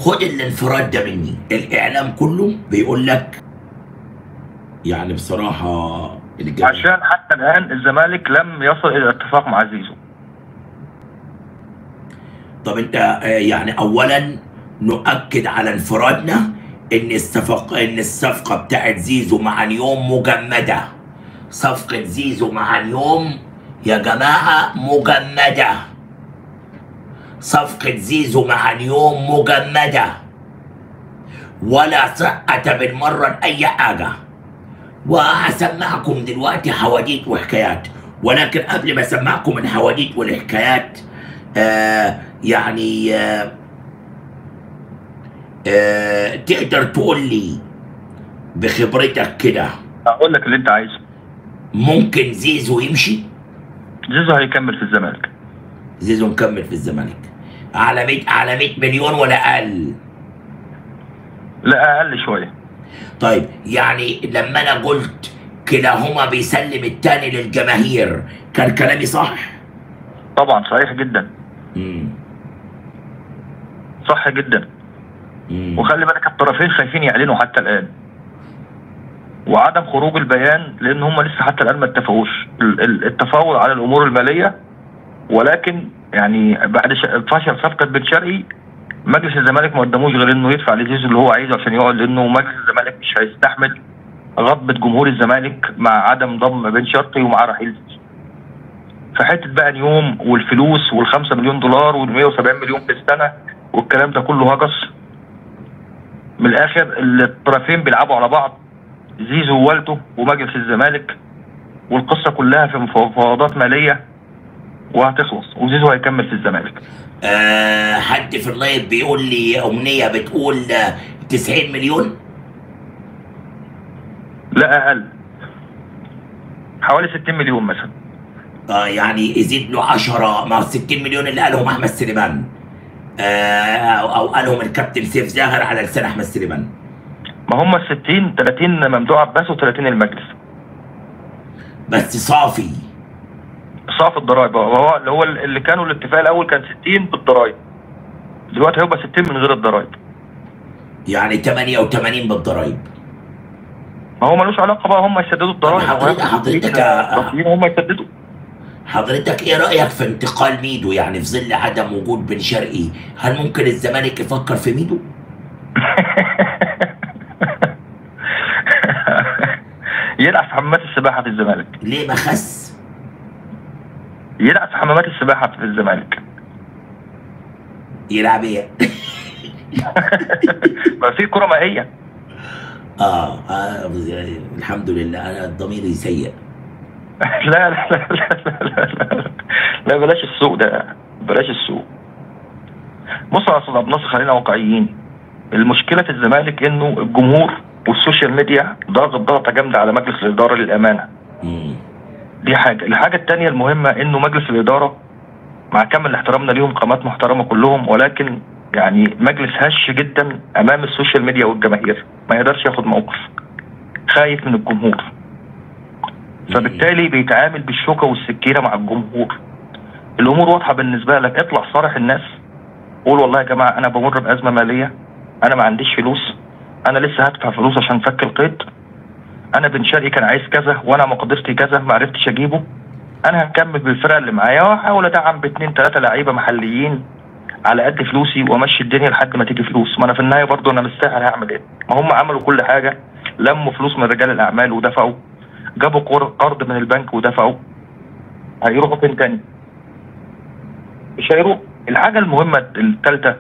خد الانفراد ده مني الاعلام كله بيقول لك يعني بصراحه الجماهير عشان حتى الان الزمالك لم يصل الى اتفاق مع زيزو طب انت آه، يعني اولا نؤكد على انفرادنا ان الصفقه ان الصفقه بتاعت زيزو مع نيوم مجمده صفقه زيزو مع نيوم يا جماعه مجمده صفقه زيزو مع نيوم مجمده ولا صحة بالمرة لأي حاجة وهسمعكم دلوقتي حواديت وحكايات ولكن قبل ما اسمعكم الحواديت والحكايات آه يعني آه آه تقدر تقول لي بخبرتك كده اقول لك اللي انت عايزه ممكن زيزو يمشي زيزو هيكمل في الزمالك زيزو مكمل في الزمالك على 100 على 100 مليون ولا اقل لا اقل شويه طيب يعني لما انا قلت كلاهما بيسلم التاني للجماهير كان كلامي صح طبعا صحيح جدا امم صح جدا امم وخلي بالك الطرفين خايفين يعلنوا حتى الان وعدم خروج البيان لان هم لسه حتى الان ما اتفقوش ال- ال- التفاوض على الامور الماليه ولكن يعني بعد ش- فشل صفقه بن شرقي مجلس الزمالك ما قدموش غير انه يدفع لزيزو اللي هو عايزه عشان يقعد لانه مجلس الزمالك مش هيستحمل غضبة جمهور الزمالك مع عدم ضم بن شرقي ومع رحيل زيزو. فحته بقى نيوم والفلوس وال5 مليون دولار وال170 مليون في السنه والكلام ده كله هجس من الاخر الطرفين بيلعبوا على بعض زيزو ووالده ومجلس الزمالك والقصه كلها في مفاوضات ماليه وهتخلص وزيزو هيكمل في الزمالك آه حد في اللايف بيقول لي امنيه بتقول آه، 90 مليون لا اقل حوالي 60 مليون مثلا آه يعني يزيد له 10 مع 60 مليون اللي قالهم احمد سليمان آه او أو قالهم الكابتن سيف زاهر على لسان احمد سليمان ما هم ال 60 30 ممدوح عباس و30 المجلس بس صافي صافي الضرايب هو اللي هو اللي كانوا الاتفاق الاول كان 60 بالضرايب دلوقتي هيبقى 60 من غير الضرايب يعني 88 بالضرايب ما هو ملوش علاقه بقى هم يسددوا الضرايب طب حضرتك- حضرتك يا- رافضين هم يسددوا حضرتك ايه رايك في انتقال ميدو يعني في ظل عدم وجود بن شرقي هل ممكن الزمالك يفكر في ميدو يلعب في حمامات السباحه في الزمالك ليه ما خس يلعب في حمامات السباحه في الزمالك يلعب ايه ما في كره مائيه آه, اه الحمد لله انا ضميري سيء لا لا لا لا لا لا, لا, لا بلاش السوق ده بلاش السوق بص يا استاذ عبد الناصر خلينا واقعيين المشكله في الزمالك انه الجمهور والسوشيال ميديا ضغط ضغطه جامده على مجلس الاداره للامانه مم. دي حاجه الحاجه الثانيه المهمه انه مجلس الاداره مع كامل احترامنا ليهم قامات محترمه كلهم ولكن يعني مجلس هش جدا امام السوشيال ميديا والجماهير ما يقدرش ياخد موقف خايف من الجمهور فبالتالي بيتعامل بالشوكه والسكينه مع الجمهور الامور واضحه بالنسبه لك اطلع صارح الناس قول والله يا جماعه انا بمر بازمه ماليه انا ما عنديش فلوس انا لسه هدفع فلوس عشان فك القيد انا بن شرقي كان عايز كذا وانا مقدرتي كذا ما عرفتش اجيبه انا هكمل بالفرقه اللي معايا واحاول ادعم باثنين ثلاثه لعيبه محليين على قد فلوسي وامشي الدنيا لحد ما تيجي فلوس ما انا في النهايه برضه انا مش سهل هعمل ايه ما هم عملوا كل حاجه لموا فلوس من رجال الاعمال ودفعوا جابوا قر- قرض من البنك ودفعوا هيروحوا فين تاني مش هيروح الحاجه المهمه الثالثه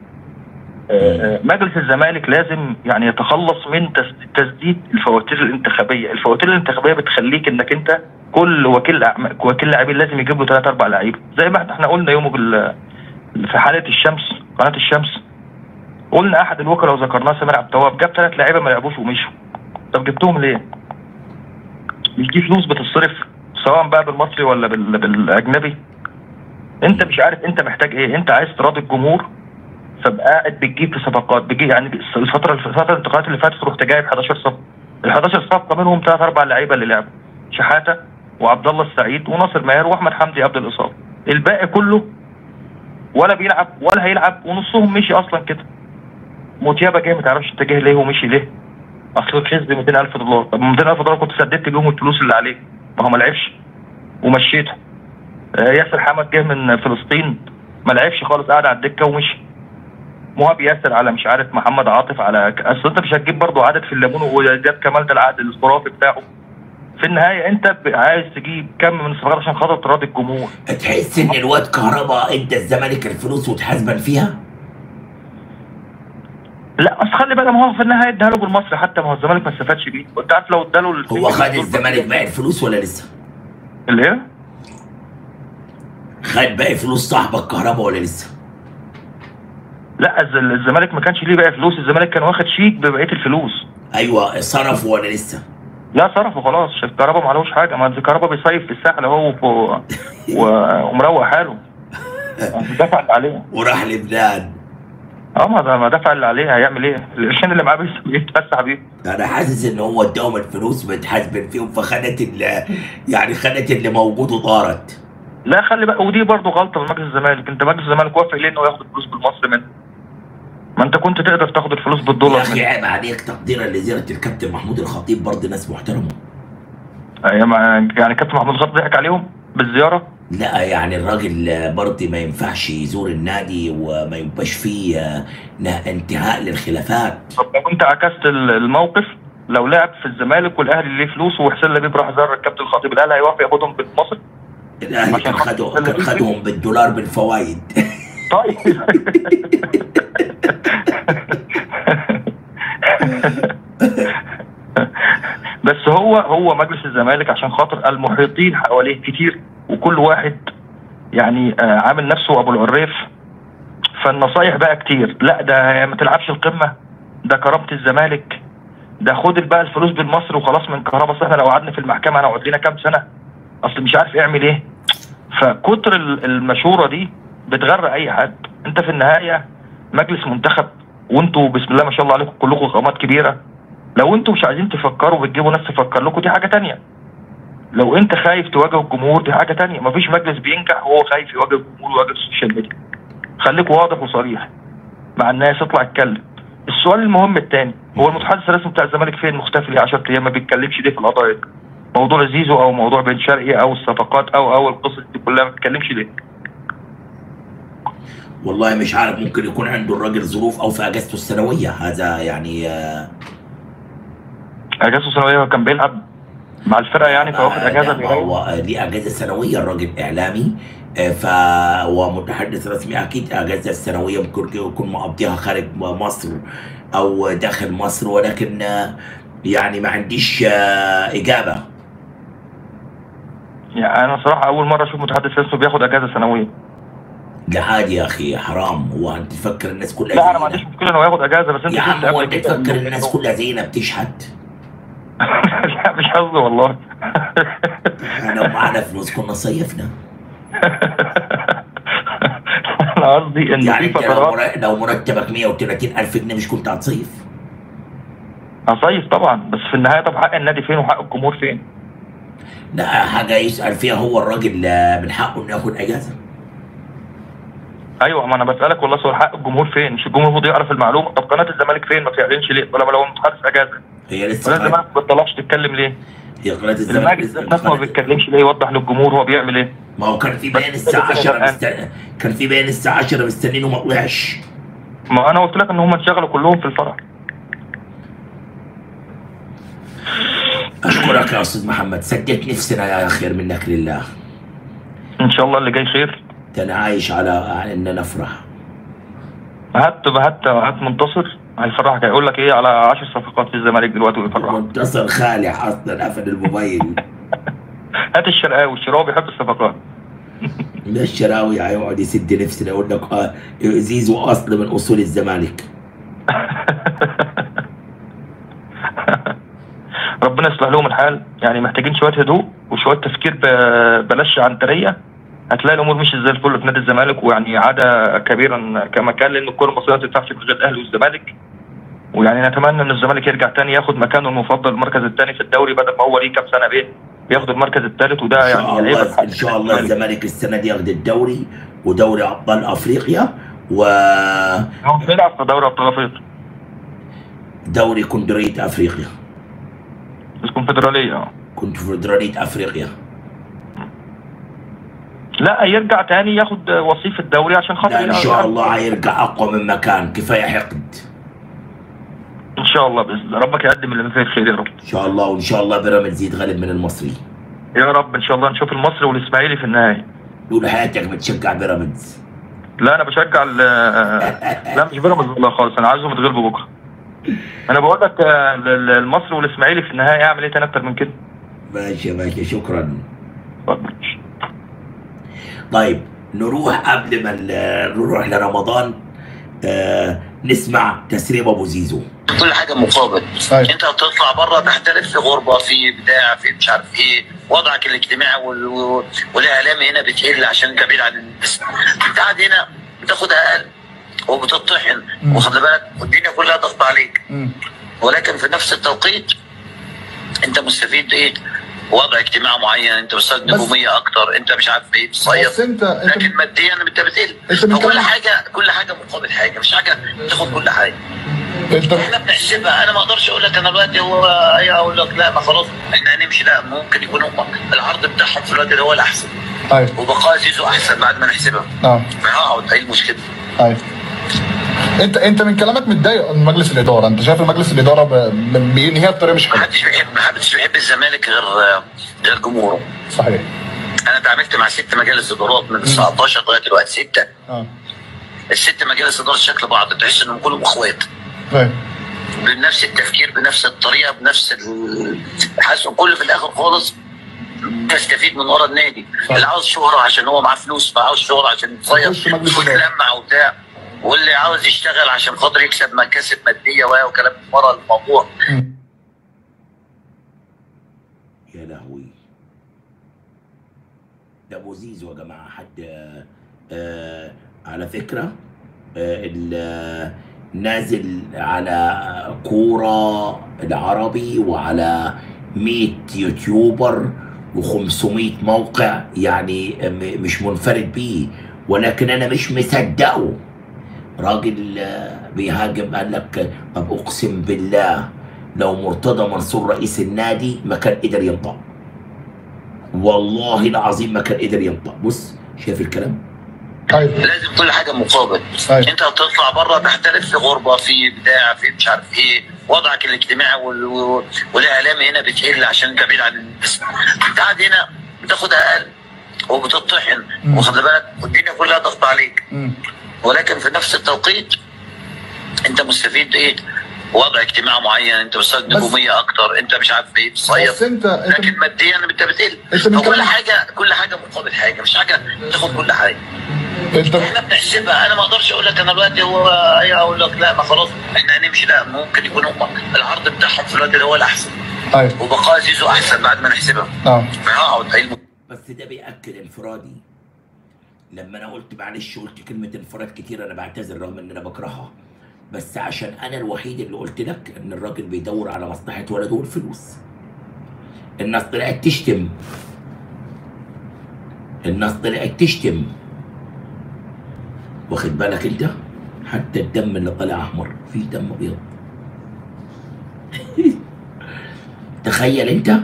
مجلس الزمالك لازم يعني يتخلص من تس- تسديد الفواتير الانتخابيه، الفواتير الانتخابيه بتخليك انك انت كل وكيل أعم- وكيل لاعبين لازم يجيب له ثلاث اربع لعيبه، زي ما احنا قلنا يوم بال- في حاله الشمس قناه الشمس قلنا احد الوكلاء وذكرناه سمير عبد التواب جاب ثلاث لعيبه ما لعبوش ومشوا. طب جبتهم ليه؟ مش دي فلوس بتصرف سواء بقى بالمصري ولا بال- بالاجنبي انت مش عارف انت محتاج ايه انت عايز تراضي الجمهور فبقى قاعد بتجيب في صفقات بتجيب يعني الفتره الفتره الانتقالات اللي فاتت رحت جايب 11 صفقه ال 11 صفقه منهم ثلاث اربع لعيبه اللي لعبوا شحاته وعبد الله السعيد وناصر ماهر واحمد حمدي قبل الاصابه الباقي كله ولا بيلعب ولا هيلعب ونصهم مشي اصلا كده موتيابا جه ما تعرفش انت جه ليه ومشي ليه اصل الحزب 200000 دولار طب 200000 دولار كنت سددت بيهم الفلوس اللي عليه ما هو ما لعبش ومشيته آه، ياسر حمد جه من فلسطين ما لعبش خالص قعد على الدكه ومشي مهاب ياسر على مش عارف محمد عاطف على اصل انت مش هتجيب برضه عدد في الليمون وجاب كمال ده العقد الخرافي بتاعه في النهايه انت ب- عايز تجيب كم من الصفقات عشان خاطر تراضي الجمهور تحس ان الواد كهربا ادى الزمالك الفلوس وتحاسبا فيها لا بس خلي بالك ما هو في النهايه اداها له بالمصري حتى ما هو الزمالك ما استفادش بيه وانت عارف لو اداله ال- هو خد الزمالك باقي الفلوس ولا لسه اللي ايه؟ خد باقي فلوس صاحبك كهربا ولا لسه لا الز- الزمالك ما كانش ليه بقى فلوس الزمالك كان واخد شيك ببقيه الفلوس ايوه صرف ولا لسه لا صرف وخلاص الكهرباء معلوش حاجه ما الكهرباء بيصيف في الساحل اهو و- و- ومروق حاله دفع اللي عليه وراح لبنان اه ما ده- ما دفع اللي عليه هيعمل ايه؟ القرشين اللي معاه بيس- بيتفسح بيه انا حاسس ان هو اداهم الفلوس متحاسبن فيهم فخدت ال- يعني خدت اللي موجود وطارت لا خلي بقى ودي برضه غلطه من مجلس الزمالك انت مجلس الزمالك وافق ليه انه ياخد الفلوس بالمصري منه ما انت كنت تقدر تاخد الفلوس يا بالدولار اخي منه عيب عليك تقديرا لزياره الكابتن محمود الخطيب برضه ناس محترمه يعني ما- يعني كابتن محمود الخطيب ضحك عليهم بالزياره لا يعني الراجل برضه ما ينفعش يزور النادي وما يبقاش فيه آه، نه- انتهاء للخلافات طب لو انت عكست ال- الموقف لو لعب في الزمالك والاهلي ليه فلوس وحسين لبيب راح زار الكابتن الخطيب الاهلي هيوافق ياخدهم بالمصري الاهلي عشان كان خاطر خدوا يسلم كان فيه. خدهم بالدولار بالفوائد طيب بس هو هو مجلس الزمالك عشان خاطر المحيطين حواليه كتير وكل واحد يعني آه، عامل نفسه ابو العريف فالنصايح بقى كتير لا ده ما تلعبش القمه ده كرامه الزمالك ده خد بقى الفلوس بالمصري وخلاص من كهرباء اصل احنا لو قعدنا في المحكمه هنقعد لنا كام سنه اصل مش عارف يعمل ايه فكتر ال- المشوره دي بتغرق اي حد انت في النهايه مجلس منتخب وانتوا بسم الله ما شاء الله عليكم كلكم قامات كبيره لو انتوا مش عايزين تفكروا بتجيبوا ناس تفكر لكم دي حاجه تانية لو انت خايف تواجه الجمهور دي حاجه تانية مفيش مجلس بينجح وهو خايف يواجه الجمهور ويواجه السوشيال ميديا خليك واضح وصريح مع الناس اطلع اتكلم السؤال المهم الثاني هو المتحدث الرسمي بتاع الزمالك فين مختفي ليه 10 ايام ما بيتكلمش ليه في القضايا دي؟ موضوع زيزو او موضوع بن شرقي او الصفقات او او القصص دي كلها ما بيتكلمش ليه والله مش عارف ممكن يكون عنده الراجل ظروف او في اجازته السنويه هذا يعني آه، اجازته سنويه كان بيلعب مع الفرقه يعني فواخد آه، اجازه لا، بيريح. هو آه، ليه اجازه سنويه الراجل اعلامي آه، ف ومتحدث رسمي اكيد اجازه السنويه ممكن يكون مقضيها خارج مصر او داخل مصر ولكن آه، يعني ما عنديش آه، اجابه يعني انا صراحه اول مره اشوف متحدث رسمي بياخد اجازه سنويه لا عادي يا اخي حرام هو انت تفكر الناس كلها لا انا ما زينا؟ عنديش مشكله انه ياخد اجازه بس انت يا شفت عم هو قبل انت كده تفكر إنه- الناس كلها زينا بتشحت لا مش قصدي والله احنا لو معانا فلوس كنا صيفنا انا قصدي ان يعني في انت لو فترات مر- لو مرتبك 130 الف جنيه مش كنت هتصيف هصيف طبعا بس في النهايه طب حق النادي فين وحق الجمهور فين؟ لا حاجه يسال فيها هو الراجل آه، من حقه انه ياخد اجازه ايوه ما انا بسالك والله سؤال حق الجمهور فين؟ مش الجمهور المفروض يعرف المعلومه طب قناه الزمالك فين ما بتعلنش ليه؟ ولا لو متحدث اجازه هي لسه قناه الزمالك ما بتطلعش تتكلم ليه؟ هي قناه الزمالك المجلس ذات نفسه ما بيتكلمش ليه يوضح للجمهور هو بيعمل ايه؟ ما هو كان في بيان الساعه 10 مست... كان في بيان الساعه 10 مستنينه ما طلعش ما انا قلت لك ان هم انشغلوا كلهم في الفرح اشكرك يا استاذ محمد سديت نفسنا يا خير منك لله ان شاء الله اللي جاي خير ده انا عايش على على ان نفرح هات هات هات منتصر هيفرحك هيقول لك ايه على 10 صفقات في الزمالك دلوقتي ويفرحك منتصر خالع اصلا قفل الموبايل هات الشرقاوي الشرقاوي بيحب الصفقات ده الشراوي هيقعد يسد نفسنا يقول لك آه زيزو اصل من اصول الزمالك ربنا يصلح لهم الحال يعني محتاجين شويه هدوء وشويه تفكير ب- بلاش عنتريه هتلاقي الامور مشيت زي الفل في نادي الزمالك ويعني عاده كبيرا كما كان لان الكره المصريه ما تنفعش من غير الاهلي والزمالك ويعني نتمنى ان الزمالك يرجع تاني ياخد مكانه المفضل المركز الثاني في الدوري بدل ما هو ليه كام سنه بيه بياخد المركز الثالث وده ان يعني شاء عيب الله ان شاء الله الزمالك السنه دي ياخد الدوري ودوري ابطال افريقيا و هو بيلعب في دوري ابطال افريقيا دوري كونفدرالية افريقيا الكونفدراليه اه كونفدرالية افريقيا لا يرجع تاني ياخد وصيف الدوري عشان خاطر لا ان شاء الله هيرجع اقوى من مكان كفايه حقد ان شاء الله باذن الله ربك يقدم اللي فيه الخير يا رب ان شاء الله وان شاء الله بيراميدز يتغلب من المصري يا رب ان شاء الله نشوف المصري والاسماعيلي في النهائي طول حياتك بتشجع بيراميدز لا انا بشجع ال لا مش بيراميدز والله خالص انا عايزهم يتغلبوا بكره انا بقول لك آه، ال- ال- المصري والاسماعيلي في النهائي اعمل ايه تاني اكتر من كده ماشي ماشي شكرا اتفضل. طيب نروح قبل ما ال- نروح لرمضان آه نسمع تسريب ابو زيزو كل حاجه مقابل طيب. انت هتطلع بره تحترف في غربه في بتاع في مش عارف ايه وضعك الاجتماعي وال- وال- والاعلامي هنا بتقل عشان انت بعيد عن الناس انت قاعد هنا بتاخد اقل وبتطحن مم. واخد بالك والدنيا كلها ضغط عليك مم. ولكن في نفس التوقيت انت مستفيد ايه وضع اجتماعي معين انت مستفيد بس- نجوميه اكتر انت مش عارف ايه بس بتصيف انت انت لكن ماديا انت بتقل انت من فكل كلام- حاجه كل حاجه مقابل حاجه مش حاجه تاخد كل حاجه انت احنا بنحسبها انا ما اقدرش اقول لك انا دلوقتي هو ايه اقول لك لا ما خلاص احنا هنمشي لا ممكن يكون هم العرض بتاعهم في الوقت ده هو الاحسن طيب وبقاء زيزو احسن بعد ما نحسبها اه ما هقعد ايه المشكله طيب انت انت من كلامك متضايق من مجلس الاداره انت شايف مجلس الاداره ب- ب- بينهيها بطريقه مش ما حلوه حدش بيحب ما حدش بيحب الزمالك غير غير جمهوره صحيح انا اتعاملت مع ست مجالس ادارات من 19 لغايه دلوقتي سته اه الست مجالس ادارات شكل بعض تحس انهم كلهم اخوات طيب بنفس التفكير بنفس الطريقه بنفس ال- حاسس كل في الاخر خالص بيستفيد من ورا النادي صح. اللي عاوز شهره عشان هو معاه فلوس فعاوز شهره عشان يخش يتصيف مجلس إدارة. ويتلمع وبتاع واللي عاوز يشتغل عشان خاطر يكسب مكاسب ماديه و- وكلام من ورا الموضوع مم. يا لهوي ده ابو زيزو يا جماعه حد آه آه على فكره آه ال- آه، نازل على كوره العربي وعلى 100 يوتيوبر و500 موقع يعني م- مش منفرد بيه ولكن انا مش مصدقه راجل آه، بيهاجم قال لك طب اقسم بالله لو مرتضى منصور رئيس النادي ما كان قدر ينطق والله العظيم ما كان قدر ينطق بص شايف الكلام طيب لازم كل حاجه مقابل طيب. انت هتطلع بره تحترف في غربه في بتاع في مش عارف ايه وضعك الاجتماعي وال- وال- والاعلامي هنا بتقل عشان انت بعيد عن الناس انت قاعد هنا بتاخد اقل وبتطحن مم. واخد بالك والدنيا كلها ضغط عليك مم. ولكن في نفس التوقيت انت مستفيد ايه وضع اجتماعي معين انت مستفيد بس- نجوميه اكتر انت مش عارف ايه بس بتصيف انت انت لكن ماديا انت بتقل انت من فكل كلام- حاجه كل حاجه مقابل حاجه مش حاجه تاخد كل حاجه انت احنا بنحسبها انا ما اقدرش اقول لك انا دلوقتي هو ايه اقول لك لا ما خلاص احنا هنمشي لا ممكن يكون هم العرض بتاعهم في الوقت ده هو الاحسن طيب وبقاء زيزو احسن بعد ما نحسبها اه ما هقعد ايه الم- بس ده بيأكد انفرادي لما انا قلت معلش قلت كلمة انفراد كتير انا بعتذر رغم ان انا بكرهها بس عشان انا الوحيد اللي قلت لك ان الراجل بيدور على مصلحة ولده والفلوس الناس طلعت تشتم الناس طلعت تشتم واخد بالك انت حتى الدم اللي طلع احمر في دم ابيض تخيل انت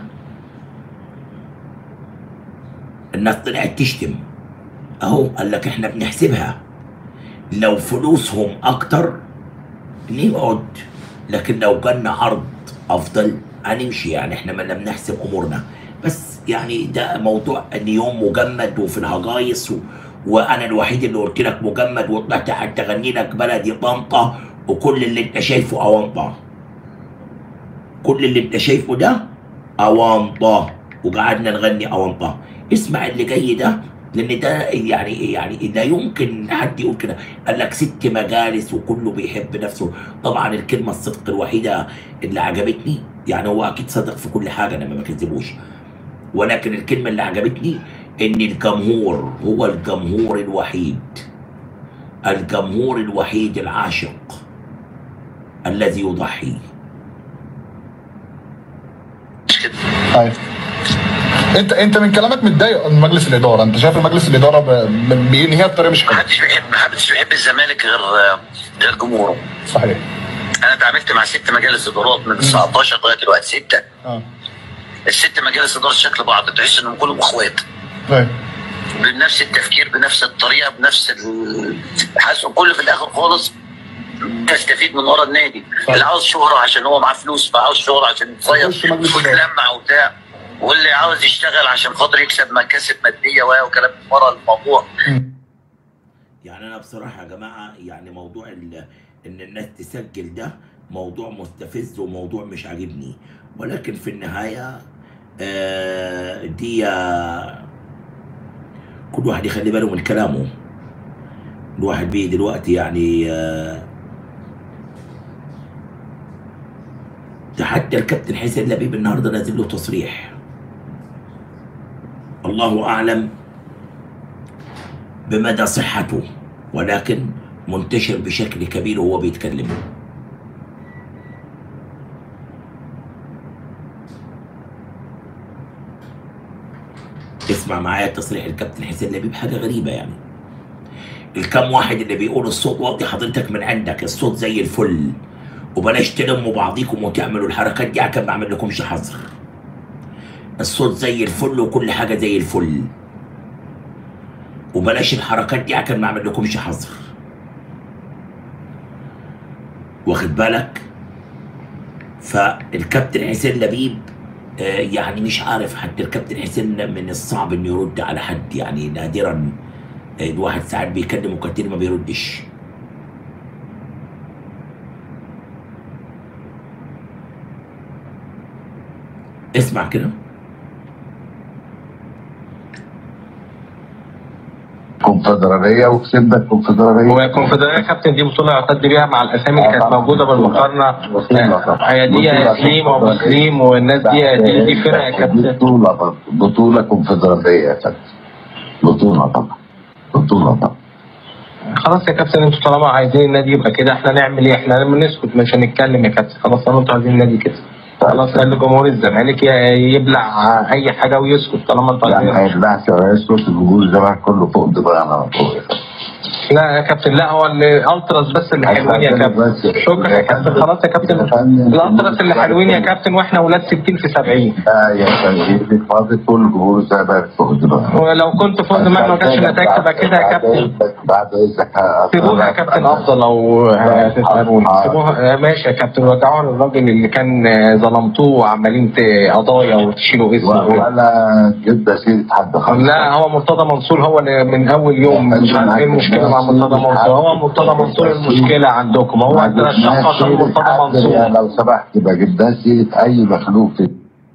الناس طلعت تشتم اهو قال لك احنا بنحسبها لو فلوسهم اكتر نقعد لكن لو جالنا عرض افضل هنمشي يعني احنا ما بنحسب امورنا بس يعني ده موضوع ان يوم مجمد وفي الهجايص و... وانا الوحيد اللي قلت لك مجمد وطلعت حتى اغني لك بلدي طنطا وكل اللي انت شايفه اونطه كل اللي انت شايفه ده اونطه وقعدنا نغني اونطه اسمع اللي جاي ده لان ده يعني يعني لا يمكن حد يقول كده قال لك ست مجالس وكله بيحب نفسه طبعا الكلمه الصدق الوحيده اللي عجبتني يعني هو اكيد صدق في كل حاجه انا ما بكذبوش ولكن الكلمه اللي عجبتني ان الجمهور هو الجمهور الوحيد الجمهور الوحيد العاشق الذي يضحي مش كده طيب انت انت من كلامك متضايق من مجلس الاداره انت شايف مجلس الاداره ب- ب- بينهيها بطريقه مش ما حلوه حدش بيحب ما حدش بيحب الزمالك غير غير جمهوره صحيح انا اتعاملت مع ست مجالس ادارات من 19 لغايه دلوقتي سته اه الست مجالس ادارات شكل بعض تحس انهم كلهم اخوات طيب بنفس التفكير بنفس الطريقه بنفس ال- حاسس كل في الاخر خالص تستفيد من ورا النادي صح. اللي عاوز شهره عشان هو معاه فلوس فعاوز شهره عشان يخش يتصير مجلس إدارة. ويتلمع وبتاع واللي عاوز يشتغل عشان خاطر يكسب مكاسب ماديه و- وكلام من ورا الموضوع يعني انا بصراحه يا جماعه يعني موضوع ال- ان الناس تسجل ده موضوع مستفز وموضوع مش عاجبني ولكن في النهايه آه، دي آه، كل واحد يخلي باله من كلامه الواحد بيه دلوقتي يعني آه، ده حتى الكابتن حسين لبيب النهارده نازل له تصريح الله اعلم بمدى صحته ولكن منتشر بشكل كبير وهو بيتكلم اسمع معايا تصريح الكابتن حسين لبيب حاجه غريبه يعني الكام واحد اللي بيقول الصوت واطي حضرتك من عندك الصوت زي الفل وبلاش تلموا بعضيكم وتعملوا الحركات دي عشان ما اعمل لكمش حظر الصوت زي الفل وكل حاجه زي الفل وبلاش الحركات دي عشان ما اعمل لكمش حظر واخد بالك فالكابتن حسين لبيب آه، يعني مش عارف حتى الكابتن حسين من الصعب انه يرد على حد يعني نادرا آه، الواحد ساعات بيكلمه كتير ما بيردش اسمع كده كونفدراليه وكسبنا الكونفدراليه هو الكونفدراليه يا كابتن دي بطوله يعتد بيها مع الاسامي اللي كانت موجوده بالمقارنه هي دي يا سليم وابو سليم والناس دي دي, دي فرقه يا كابتن بطوله برضه بطوله كونفدراليه يا كابتن بطوله طبعا بطوله طبعا خلاص يا كابتن انتوا طالما عايزين النادي يبقى كده احنا نعمل ايه؟ احنا لما نسكت مش هنتكلم يا كابتن خلاص طالما انتوا عايزين النادي كده خلاص خلي جمهور الزمالك ي- يبلع اي حاجه ويسكت طالما انتوا يعني عايزين هيبلعش ويسكت الجمهور الزمالك كله فوق دماغنا على طول يا كابتن. لا يا كابتن لا هو الالتراس بس اللي حلوين يا كابتن شكرا يا كابتن خلاص يا كابتن الالتراس اللي حلوين يا كابتن واحنا ولاد 60 في 70 لا يا كابتن فاضي كل جمهور الزمالك فوق دماغنا ولو كنت فوز ما ما كانش النتائج تبقى كده يا كابتن بعد اذنك سيبوها يا كابتن افضل لو هتسالوني سيبوها ماشي يا كابتن رجعوها للراجل اللي كان ظلمتوه وعمالين ت- قضايا وتشيلوا اسمه ولا جبنا سيره حد خالص لا هو مرتضى منصور هو اللي من اول يوم مش عارف ايه المشكله مع مرتضى منصور هو مرتضى منصور المشكله عندكم هو عندنا الشقه عشان مرتضى منصور لو سمحت ما جبناش سيره اي مخلوق في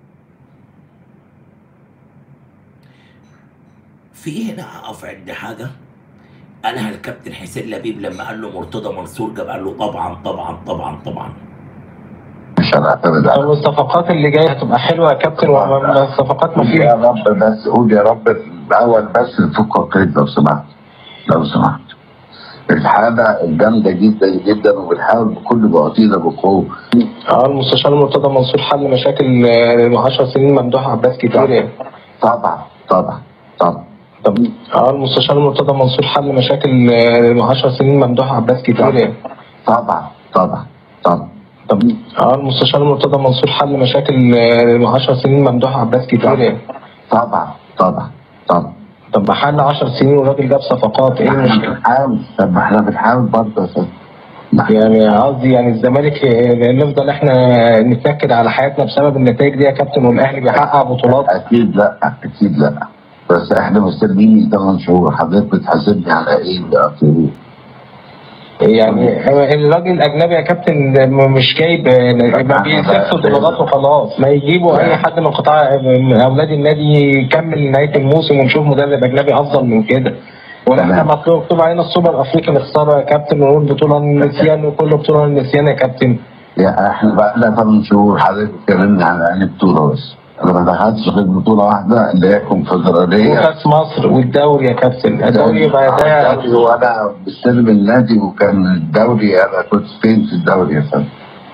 في هنا اقف عند حاجه قالها الكابتن حسين لبيب لما قال له مرتضى منصور جاب قال له طبعا طبعا طبعا طبعا مش هنعتمد على والصفقات اللي جايه هتبقى حلوه يا كابتن والصفقات ما يا فيها رب بس قول يا رب الاول بس نفك القيد لو سمحت لو سمحت الحالة الجامدة جدا جدا وبنحاول بكل بواتينا بقوة اه المستشار مرتضى منصور حل مشاكل آه، 10 سنين ممدوح عباس كتير يعني طبعا طبعا طبعا طب اه المستشار مرتضى منصور حل مشاكل آه، 10 سنين ممدوح عباس كتير يعني طبعا طبعا طبعا طب اه المستشار مرتضى منصور حل مشاكل آه، 10 سنين ممدوح عباس كتير يعني طبعا طبعا طبعا طب ما حل 10 سنين والراجل جاب صفقات ايه احنا المشكله؟ بنحاول طب ما احنا بنحاول برضه يا أستاذ. يعني قصدي يعني الزمالك آه، نفضل احنا نتنكد على حياتنا بسبب النتائج دي يا كابتن والاهلي بيحقق بطولات اكيد لا اكيد لا بس احنا مستنيين 8 شهور حضرتك بتحاسبني على ايه بقى في يعني الراجل الاجنبي يا كابتن مش جايب ما بيسفوا دولارات وخلاص ما يجيبوا اي حد من قطاع من اولاد النادي يكمل نهايه الموسم ونشوف مدرب اجنبي افضل من كده ولا احنا مطلوب مكتوب علينا السوبر الافريقي نخسره يا كابتن ونقول بطوله النسيان وكل بطوله النسيان يا كابتن يا احنا بقى لنا 8 شهور حضرتك اتكلمنا على انهي بطوله بس انا ما دخلتش غير بطوله واحده اللي هي الكونفدراليه وكاس مصر والدوري يا كابتن الدوري يبقى ده الدوري وانا بستلم النادي وكان الدوري انا كنت فين في الدوري يا فندم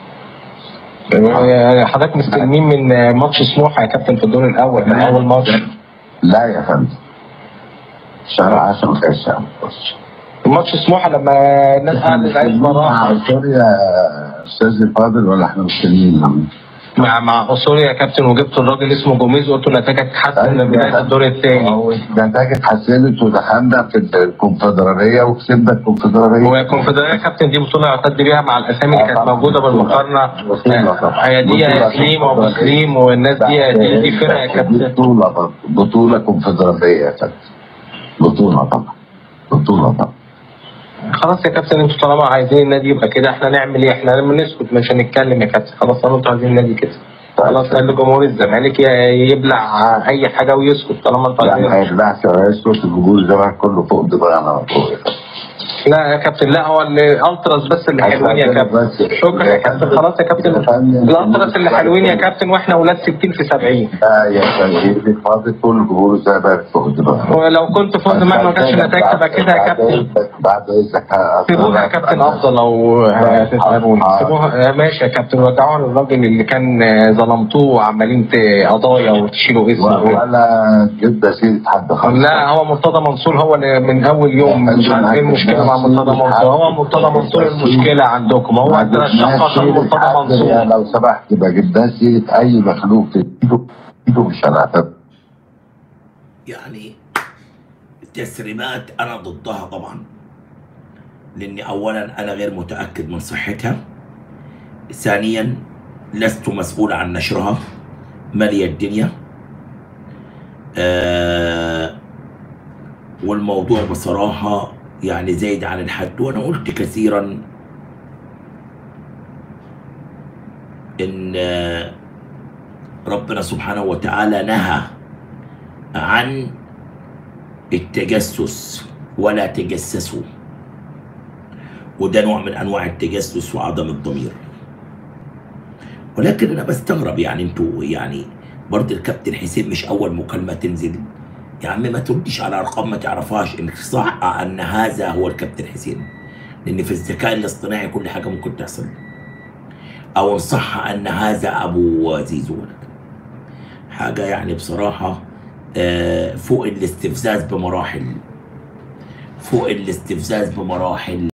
يعني حضرتك مستلمين من ماتش سموحه يا كابتن في الدور الاول من اول ماتش لا يا فندم شهر 10 ما كانش ماتش سموحه لما الناس قعدت عايز براحه سوريا استاذ الفاضل ولا احنا مستنيين نعم مع مع اصولي يا كابتن وجبت الراجل اسمه جوميز قلت له نتائجك تتحسن من بدايه الدور الثاني نتائج اتحسنت ودخلنا في الكونفدراليه وكسبنا الكونفدراليه هو الكونفدراليه يا كابتن دي بطوله يعتد بيها مع الاسامي اللي كانت موجوده بالمقارنه بطولة طبعا. هي دي يا بطولة. سليم وابو سليم والناس دي دي, دي فرقه يا كابتن بطولة طبعا بطولة كونفدرالية يا كابتن بطولة طبعا بطولة طبعا خلاص يا كابتن انتوا طالما عايزين النادي يبقى كده احنا نعمل ايه؟ احنا لما نسكت مش هنتكلم يا كابتن خلاص طالما انتوا عايزين النادي كده خلاص خلي جمهور الزمالك ي- يبلع اي حاجه ويسكت طالما انتوا لا ما عايزين يخلعش يا ريس صوت الجمهور الزمالك كله فوق دماغنا فوق يا كابتن. لا يا كابتن لا هو الالتراس بس اللي حلوين يا كابتن بس- شكرا يا كابتن خلاص يا كابتن يا فندم. الالتراس اللي حلوين يا كابتن واحنا ولاد 60 في 70 لا يا سيدي الفاضل كل الجمهور الزمالك فوق دماغنا ولو كنت فوق دماغ ما كانش النتائج تبقى كده يا كابتن بعد اذنك سيبوها يا كابتن افضل لو هتسالوني سيبوها ماشي يا كابتن رجعوها للراجل اللي كان ظلمتوه وعمالين ت- قضايا وتشيلوا اسمه ولا جبنا سيرة حد خالص لا هو مرتضى منصور هو اللي من اول يوم مش عارف ايه المشكله مع مرتضى منصور هو مرتضى منصور المشكله عندكم هو ما عندنا الشخص جبناش عشان سيرة مرتضى حد، منصور لو سمحت ما جبناش سيرة أي مخلوق في إيده إيده مش هنعتبر يعني التسريبات انا ضدها طبعا لاني اولا انا غير متاكد من صحتها ثانيا لست مسؤول عن نشرها مالية الدنيا آه والموضوع بصراحة يعني زايد عن الحد وأنا قلت كثيرا إن آه، ربنا سبحانه وتعالى نهى عن التجسس ولا تجسسوا وده نوع من انواع التجسس وعدم الضمير ولكن انا بستغرب يعني انتوا يعني برضه الكابتن حسين مش اول مكالمه تنزل يا عم ما تردش على ارقام ما تعرفهاش انك صح ان هذا هو الكابتن حسين لان في الذكاء الاصطناعي كل حاجه ممكن تحصل او ان صح ان هذا ابو زيزو حاجه يعني بصراحه آه، فوق الاستفزاز بمراحل فوق الاستفزاز بمراحل